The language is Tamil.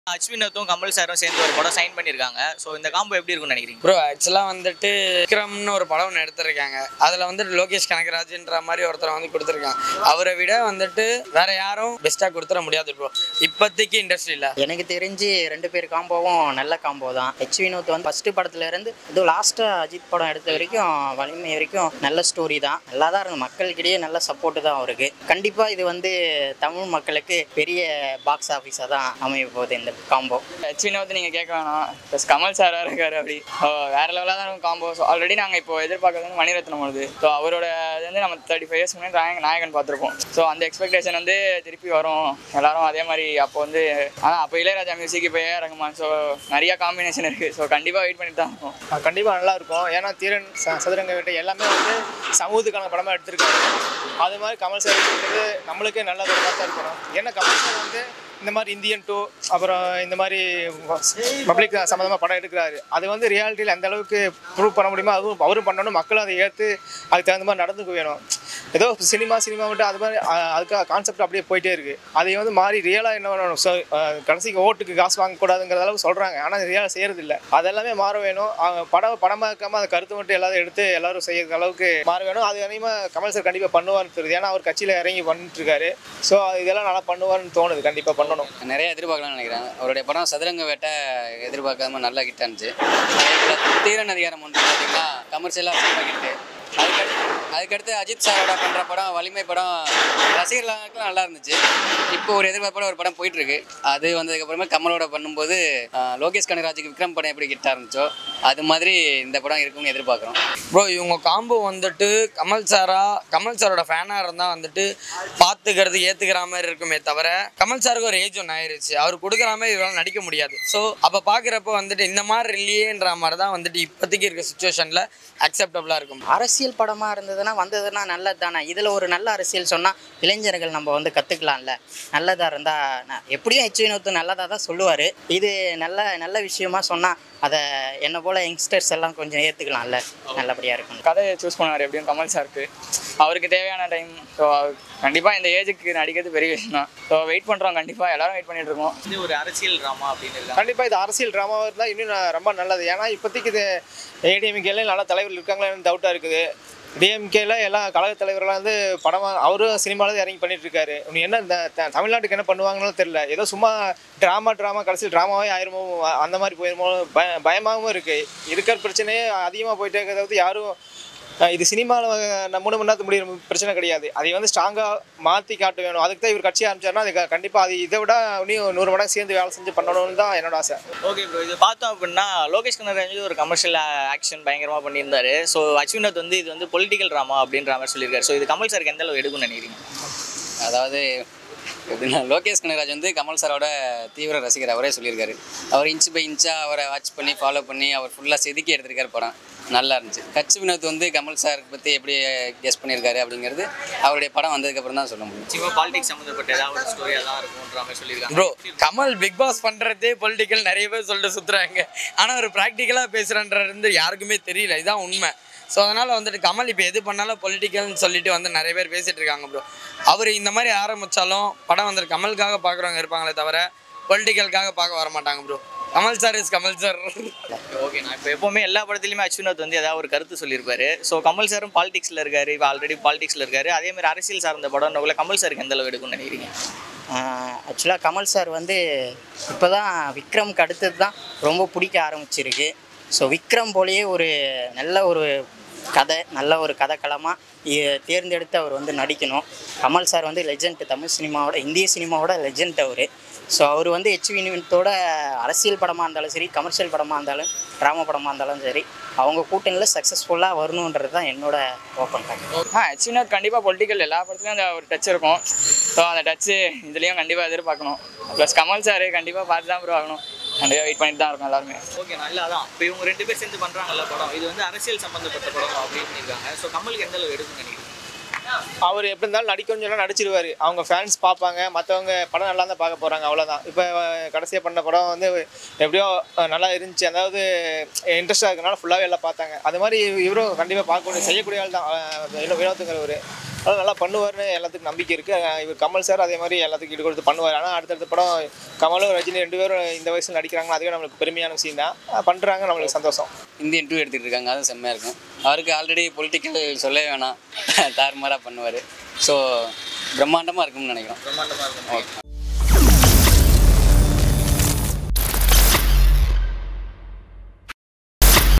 அஸ்வினத்தும் கமல் சாரும் சேர்ந்து ஒரு படம் சைன் பண்ணியிருக்காங்க ஸோ இந்த காம்போ எப்படி இருக்கும்னு நினைக்கிறீங்க ப்ரோ ஆக்சுவலாக வந்துட்டு விக்ரம்னு ஒரு படம் ஒன்று எடுத்திருக்காங்க அதில் வந்துட்டு லோகேஷ் கனகராஜ்ன்ற மாதிரி ஒருத்தரை வந்து கொடுத்துருக்காங்க அவரை விட வந்துட்டு வேற யாரும் பெஸ்ட்டாக கொடுத்துட முடியாது ப்ரோ இப்போதைக்கு இண்டஸ்ட்ரியில் எனக்கு தெரிஞ்சு ரெண்டு பேர் காம்போவும் நல்ல காம்போ தான் ஹெச் வினோத் வந்து ஃபர்ஸ்ட் படத்துல இருந்து இது லாஸ்ட்டாக அஜித் படம் எடுத்த வரைக்கும் வலிமை வரைக்கும் நல்ல ஸ்டோரி தான் நல்லா தான் இருந்தது மக்களுக்கிடையே நல்ல சப்போர்ட் தான் அவருக்கு கண்டிப்பாக இது வந்து தமிழ் மக்களுக்கு பெரிய பாக்ஸ் ஆஃபீஸாக தான் அமைய போகுது இந்த காம்போ ஹெச்வினை வந்து நீங்கள் கேட்க வேணாம் ப்ளஸ் கமல் சார் இருக்காரு அப்படி ஓ, வேற லெவலாக தான் இருக்கும் காம்போ ஸோ ஆல்ரெடி நாங்கள் இப்போ எதிர்பார்க்கறது வந்து மணிரத்னம் வருது ஸோ அவரோட இது வந்து நம்ம தேர்ட்டி ஃபைவ் இயர்ஸ் முன்னாடி நாயகன் நாயகன் பார்த்துருப்போம் ஸோ அந்த எக்ஸ்பெக்டேஷன் வந்து திருப்பி வரும் எல்லாரும் அதே மாதிரி அப்போ வந்து ஆனால் அப்போ இளையராஜா மியூசிக் இப்போ ஏ ரகுமான் ஸோ நிறைய காம்பினேஷன் இருக்குது ஸோ கண்டிப்பாக வெயிட் பண்ணிட்டு தான் இருக்கும் அது கண்டிப்பாக நல்லா இருக்கும் ஏன்னா தீரன் ச- சதுரங்க வேட்டை எல்லாமே வந்து சமூகத்துக்கான படமாக எடுத்திருக்காரு அது மாதிரி கமல் சார் எடுக்கிறது நம்மளுக்கே நல்ல ஒரு தான் இருக்கணும் ஏன்னா கமல் சார் வந்து இந்த மாதிரி இந்தியன் டூ அப்புறம் இந்த மாதிரி பப்ளிக் சம்மந்தமாக படம் எடுக்கிறாரு அது வந்து ரியாலிட்டியில் எந்த அளவுக்கு ப்ரூவ் பண்ண முடியுமோ அதுவும் அவரும் பண்ணணும் மக்களும் அதை ஏற்று அதுக்கு தகுந்த மாதிரி நடந்துக்க வேணும் ஏதோ சினிமா சினிமா மட்டும் அது மாதிரி அஹ், அதுக்காக கான்செப்ட் அப்படியே போயிட்டே இருக்கு அதை வந்து மாறி ரியலாக என்ன பண்ணணும் ஸோ கடைசிக்கு ஓட்டுக்கு காசு வாங்கக்கூடாதுங்கிற அளவுக்கு சொல்கிறாங்க ஆனால் ரியலாக செய்யறது இல்லை அதெல்லாமே மாற வேணும் அவங்க படம் படமாக்காமல் அந்த கருத்து மட்டும் எல்லாரும் எடுத்து எல்லாரும் செய்யற அளவுக்கு மாற வேணும் அது அதிகமாக கமல் சார் கண்டிப்பாக பண்ணுவார்னு தெரியுது ஏன்னா அவர் கட்சியில் இறங்கி பண்ணிட்டு இருக்காரு ஸோ இதெல்லாம் நல்லா பண்ணுவார்னு தோணுது கண்டிப்பாக பண்ணணும் நிறைய எதிர்பார்க்கலாம்னு நினைக்கிறேன் அவருடைய படம் சதுரங்க வேட்டை எதிர்பார்க்காம நல்லா ஹிட் ஆனிச்சு அதே போல் தீரன் அதிகாரம் ஒன்று பார்த்தீங்கன்னா கமர்ஷியலாக சினிமா ஹிட்டு அதுக்கடுத்து அதுக்கடுத்து அஜித் சாரோட பண்ணுற படம் வலிமை படம் ரசிகர்களுக்கு நல்லா இருந்துச்சு இப்போ ஒரு எதிர்பார்ப்போட ஒரு படம் போயிட்டு இருக்கு அது வந்ததுக்கப்புறமா கமலோட பண்ணும்போது ஆஹ், லோகேஷ் கனகராஜுக்கு விக்ரம் படம் எப்படி ஹிட் இருந்துச்சோ அது மாதிரி இந்த படம் இருக்கும்னு எதிர்பார்க்குறோம் ப்ரோ இவங்க காம்போ வந்துட்டு கமல் சாரா கமல் சாரோட ஃபேனாக இருந்தால் வந்துட்டு பார்த்துக்கிறது ஏற்றுக்கிற மாதிரி இருக்குமே தவிர கமல் சாருக்கு ஒரு ஏஜ் ஒன்று ஆயிருச்சு அவர் கொடுக்குற மாதிரி இவரால் நடிக்க முடியாது ஸோ அப்போ பார்க்குறப்ப வந்துட்டு இந்த மாதிரி இல்லையேன்ற மாதிரி தான் வந்துட்டு இப்போதைக்கு இருக்க சுச்சுவேஷனில் அக்செப்டபுளாக இருக்கும் அரசியல் படமாக இருந்ததுன்னா வந்ததுன்னா நல்லது தானே இதில் ஒரு நல்ல அரசியல் சொன்னால் இளைஞர்கள் நம்ம வந்து கற்றுக்கலாம்ல நல்லதாக இருந்தால் எப்படியும் ஹெச் வினோத் நல்லதாக தான் சொல்லுவார் இது நல்ல நல்ல விஷயமா சொன்னால் அதை என்னை போல் யங்ஸ்டர்ஸ் எல்லாம் கொஞ்சம் ஏற்றுக்கலாம்ல நல்லபடியாக இருக்கும் கதையை சூஸ் பண்ணார் எப்படியும் கமல் சாருக்கு அவருக்கு தேவையான டைம் ஸோ கண்டிப்பாக இந்த ஏஜுக்கு நடிக்கிறது பெரிய விஷயம் தான் ஸோ வெயிட் பண்ணுறோம் கண்டிப்பாக எல்லாரும் வெயிட் பண்ணிட்டு இருக்கோம் இது ஒரு அரசியல் ட்ராமா அப்படின்னு இருக்காங்க கண்டிப்பாக இது அரசியல் ட்ராமாவாக இருந்தால் இன்னும் ந- ரொம்ப நல்லது ஏன்னா இப்போதைக்கு இது ஏடிஎம்கேல நல்ல தலைவர்கள் இருக்காங்களான்னு டவுட்டாக இருக்குது டிஎம்கேல எல்லா கழக தலைவர்களாக வந்து படமாக அவரும் சினிமாவில் தான் இறங்கி பண்ணிட்டு இருக்காரு இன்னும் என்ன இந்த த- தமிழ்நாட்டுக்கு என்ன பண்ணுவாங்கன்னு தெரியல ஏதோ சும்மா ட்ராமா ட்ராமா கடைசியில் ட்ராமாவே ஆயிருமோ அந்த மாதிரி போயிருமோ பய பயமாகவும் இருக்குது இருக்கிற பிரச்சனையே அதிகமாக போயிட்டே இருக்கிறத வந்து யாரும் அஹ் இது சினிமாவில் மூணு மணி நேரத்துக்கு முடியிற பிரச்சனை கிடையாது அதை வந்து ஸ்ட்ராங்காக மாற்றி காட்ட வேணும் அதுக்கு தான் இவர் கட்சி ஆரம்பிச்சாருன்னா அது கண்டிப்பாக அது இதை விட இன்னும் நூறு மடங்கு சேர்ந்து வேலை செஞ்சு பண்ணணும்னு தான் என்னோட ஆசை ஓகே ப்ரோ இது பார்த்தோம் அப்படின்னா லோகேஷ் கனகராஜ் ஒரு கமர்ஷியல் ஆக்ஷன் பயங்கரமாக பண்ணியிருந்தாரு ஸோ அஸ்வினத் வந்து இது வந்து பொலிட்டிக்கல் ட்ராமா அப்படின்ற மாதிரி சொல்லியிருக்காரு ஸோ இது கமல் சாருக்கு எந்த அளவு எடுக்கும்னு நினைக்கிறீங்க அதாவது எப்படின்னா லோகேஷ் கனகராஜ் வந்து கமல் சாரோட தீவிர ரசிகர் அவரே சொல்லியிருக்காரு அவர் இன்ச் பை இன்ச்சாக அவரை வாட்ச் பண்ணி ஃபாலோ பண்ணி அவர் ஃபுல்லாக செதுக்கி எடுத்திருக்காரு படம் நல்லா இருந்துச்சு கட்சி வினோத் வந்து கமல் சார் பற்றி எப்படி கெஸ் பண்ணியிருக்காரு அப்படிங்கிறது அவருடைய படம் வந்ததுக்கப்புறம் தான் சொல்ல முடியும் நிச்சயமாக பாலிடிக்ஸ் சம்மந்தப்பட்ட ஏதாவது ஒரு ஸ்டோரியாக தான் இருக்கும்ன்ற மாதிரி சொல்லியிருக்காங்க ப்ரோ கமல் பிக் பாஸ் பண்ணுறதே பொலிட்டிக்கல் நிறைய பேர் சொல்லிட்டு சுற்றுறாங்க ஆனால் ஒரு ப்ராக்டிக்கலாக பேசுகிறன்றது வந்து யாருக்குமே தெரியல இதுதான் உண்மை ஸோ அதனால் வந்துட்டு கமல் இப்போ எது பண்ணாலும் பொலிட்டிக்கல்னு சொல்லிட்டு வந்து நிறைய பேர் பேசிகிட்டு இருக்காங்க ப்ரோ அவர் இந்த மாதிரி ஆரம்பித்தாலும் படம் வந்துட்டு கமலுக்காக பார்க்குறவங்க இருப்பாங்களே தவிர பொலிட்டிக்கலுக்காக பார்க்க வர மாட்டாங்க bro Kamal sir is Kamal sir okay நான் இப்போ எப்போவுமே எல்லா படத்துலையுமே அஸ்வினத் வந்து ஏதாவது ஒரு கருத்து சொல்லியிருப்பாரு ஸோ கமல் சாரும் பாலிடிக்ஸில் இருக்காரு இப்போ ஆல்ரெடி பாலிடிக்ஸில் இருக்காரு அதே மாதிரி அரசியல் சார்ந்த படம்னு கமல் சாருக்கு எந்த அளவு எடுக்கும்னு நினைக்கிறீங்க ஆக்சுவலாக கமல் சார் வந்து இப்போ தான் விக்ரம்க்கு அடுத்தது தான் ரொம்ப பிடிக்க ஆரம்பிச்சிருக்கு ஸோ விக்ரம் போலயே ஒரு நல்ல ஒரு கதை நல்ல ஒரு கதைக்களமாக தேர்ந்தெடுத்து அவர் வந்து நடிக்கணும் கமல் சார் வந்து லெஜண்ட் தமிழ் சினிமாவோட இந்திய சினிமாவோட லெஜண்ட் அவர் ஸோ அவர் வந்து ஹெச் வினிமித்தோட அரசியல் படமாக இருந்தாலும் சரி கமர்ஷியல் படமாக இருந்தாலும் ட்ராமா படமாக இருந்தாலும் சரி அவங்க கூட்டணியில் சக்ஸஸ்ஃபுல்லாக வரணுன்றது தான் என்னோட ஓப்பன் டாக் ஆ ஹெச்வினோத் கண்டிப்பாக பொலிட்டிக்கல் எல்லா படத்துலையும் அந்த ஒரு டச் இருக்கும் ஸோ அந்த டச்சு இதுலேயும் கண்டிப்பாக எதிர்பார்க்கணும் ப்ளஸ் கமல் சார் கண்டிப்பாக பார்த்து தான் ப்ரோ ஆகணும் கண்டிப்பாக வெயிட் பண்ணிட்டு தான் இருக்கும் எல்லாருமே ஓகே நல்லா தான் இப்போ இவங்க ரெண்டு பேர் சேர்ந்து பண்ணுறாங்கல்ல படம் இது வந்து அரசியல் சம்மந்தப்பட்ட படம் அப்படின்னு பண்ணியிருக்காங்க ஸோ கமலுக்கு எந்த அளவு எடுக்கும்னு நினைக்கிறீங்க அவர் எப்படி இருந்தாலும் நடிக்கணும்னு சொன்னால் நடிச்சிருவாரு அவங்க ஃபேன்ஸ் பார்ப்பாங்க மற்றவங்க படம் நல்லா தான் பார்க்க போகிறாங்க அவ்வளோதான் இப்போ கடைசியாக பண்ண படம் வந்து எப்படியோ அஹ், நல்லா இருந்துச்சு அதாவது இன்ட்ரெஸ்டாக இருக்கனால ஃபுல்லாகவே எல்லாம் பார்த்தாங்க அது மாதிரி இவரும் கண்டிப்பாக பார்க்கக்கூடிய செய்யக்கூடிய ஆள் தான் அஹ், வினோ- வினோத்துங்கிறவர் அதனால் நல்லா பண்ணுவார்னு எல்லாத்துக்கும் நம்பிக்கை இருக்குது இவர் கமல் சார் அதே மாதிரி எல்லாத்துக்கும் ஈடு கொடுத்து பண்ணுவார் ஆனால் அடுத்தடுத்த படம் கமலும் ரஜினி ரெண்டு பேரும் இந்த வயசில் நடிக்கிறாங்க அதுவே நம்மளுக்கு பெருமையான விஷயம் தான் பண்ணுறாங்க நம்மளுக்கு சந்தோஷம் இந்தியன் டூ எடுத்துகிட்டு இருக்காங்க அதுவும் செம்மையாக இருக்கும் அவருக்கு ஆல்ரெடி பொலிட்டிக்கல் சொல்லவே வேணாம் தாறுமாறாக பண்ணுவார் ஸோ பிரம்மாண்டமாக இருக்கும்னு நினைக்கிறோம் பிரம்மாண்டமாக இருக்கும் ஓகே